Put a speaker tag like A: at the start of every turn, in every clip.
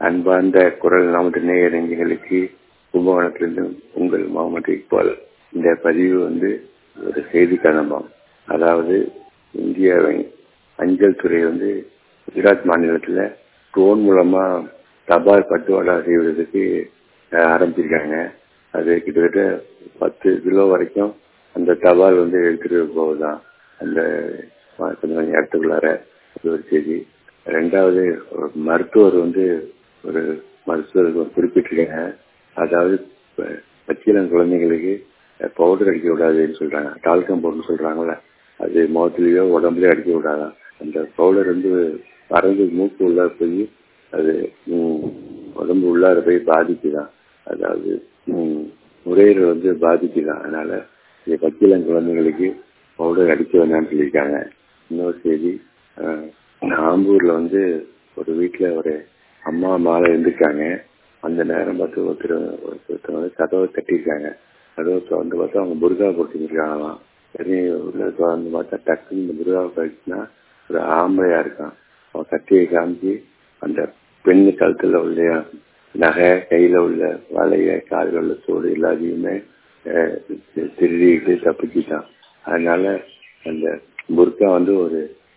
A: அன்பார்ந்த குரல் நமது நேய நெஞ்சங்களுக்கு கும்பகோணத்திலிருந்து உங்கள் முகமது இக்பால் இந்த பதிவு வந்து ஒரு செய்தி கதம்பம் அதாவது இந்தியாவின் அஞ்சல் துறை வந்து குஜராத் மாநிலத்தில் ட்ரோன் மூலமா தபால் பட்டுவாடா செய்வதற்கு ஆரம்பிச்சிருக்காங்க அது கிட்டத்தட்ட பத்து கிலோ வரைக்கும் அந்த தபால் வந்து எடுத்துட்டு போகுதான் அந்த கொஞ்சம் கொஞ்சம் இடத்துக்குள்ளார அது ஒரு செய்தி ரெண்டாவது ஒரு மருத்துவர் வந்து ஒரு மருத்துவர் குறிப்பிட்டிருக்காங்க அதாவது பச்சிலம் குழந்தைங்களுக்கு பவுடர் அடிக்க விடாதுன்னு சொல்றாங்க டால்கம் பவுடர் சொல்றாங்கல்ல அது முகத்துலயோ உடம்புலயோ அடிக்க விடாதான் அந்த பவுடர் வந்து பறந்து மூக்கு உள்ளார போய் அது உடம்பு உள்ளார போய் பாதிக்குதான் அதாவது நுரையீரல் வந்து பாதிக்குதான் அதனால இந்த பச்சிலம் குழந்தைங்களுக்கு பவுடர் அடிக்க வேணாம்னு சொல்லியிருக்காங்க இன்னொரு செய்தி ஆம்பூர்ல வந்து ஒரு வீட்டுல ஒரு அம்மா மாலை இருந்திருக்காங்க அந்த நேரம் பார்த்து ஒருத்தர் ஒருத்தர் வந்து கதவை தட்டியிருக்காங்க கதவை திறந்து பார்த்தா அவங்க முருகா போட்டுருக்காங்களாம் சரி உள்ள திறந்து பார்த்தா டக்குன்னு இந்த முருகா போயிடுச்சுன்னா ஒரு ஆம்பளையா இருக்கான் அவன் கத்தியை காமிச்சு அந்த பெண்ணு கழுத்துல உள்ள நகை கையில உள்ள வலைய காலில் உள்ள சோடு எல்லாத்தையுமே திருடிட்டு தப்பிச்சுட்டான் அதனால அந்த புர்கா வந்து ஒரு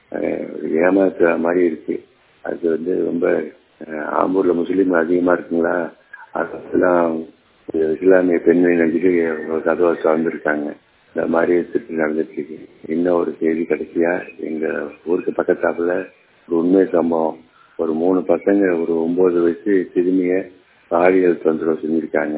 A: ஏமாத்துற மாதிரி இருக்கு அது வந்து ரொம்ப ஆம்பூர்ல முஸ்லீம் அதிகமா இருக்குங்களா அதெல்லாம் இஸ்லாமிய பெண்மை நினைச்சிட்டு கதவை சார்ந்திருக்காங்க இந்த மாதிரி திருப்பி நடந்துட்டு இருக்கு இன்னும் ஒரு செய்தி கடைசியா எங்க ஊருக்கு பக்கத்தாப்புல ஒரு உண்மை சம்பவம் ஒரு மூணு பசங்க ஒரு ஒன்பது வயசு சிறுமிய பாலியல் தொந்தரவு செஞ்சிருக்காங்க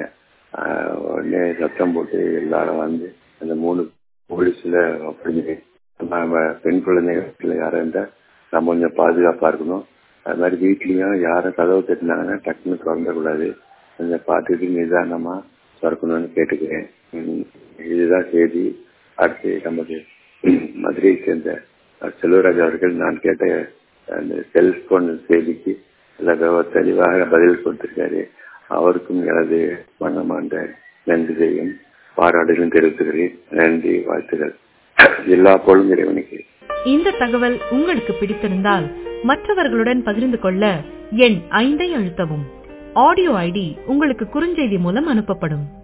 A: உடனே சத்தம் போட்டு எல்லாரும் வந்து அந்த மூணு போலீஸ்ல அப்படின்னு நம்ம பெண் குழந்தைகள் யாரும் இருந்தா நம்ம கொஞ்சம் பாதுகாப்பா இருக்கணும் அது மாதிரி வீட்லயும் யாரும் கதவு தட்டினாங்கன்னா டக்குன்னு திறந்துடக்கூடாது கொஞ்சம் பார்த்துட்டு நிதானமா திறக்கணும்னு கேட்டுக்கிறேன் இதுதான் செய்தி அடுத்து நமக்கு மதுரையை சேர்ந்த செல்வராஜ் அவர்கள் நான் கேட்ட அந்த செல்போன் செய்திக்கு தெளிவாக பதில் கொடுத்திருக்காரு அவருக்கும் எனது மனமார்ந்த நன்றியையும் பாராட்டுகளும் தெரிவித்துக்கிறேன் நன்றி வாழ்த்துகள் எல்லா போலும் இறைவனுக்கு
B: இந்த தகவல் உங்களுக்கு பிடித்திருந்தால் மற்றவர்களுடன் பகிர்ந்து கொள்ள எண் ஐந்தை அழுத்தவும் ஆடியோ ஐடி உங்களுக்கு குறுஞ்செய்தி மூலம் அனுப்பப்படும்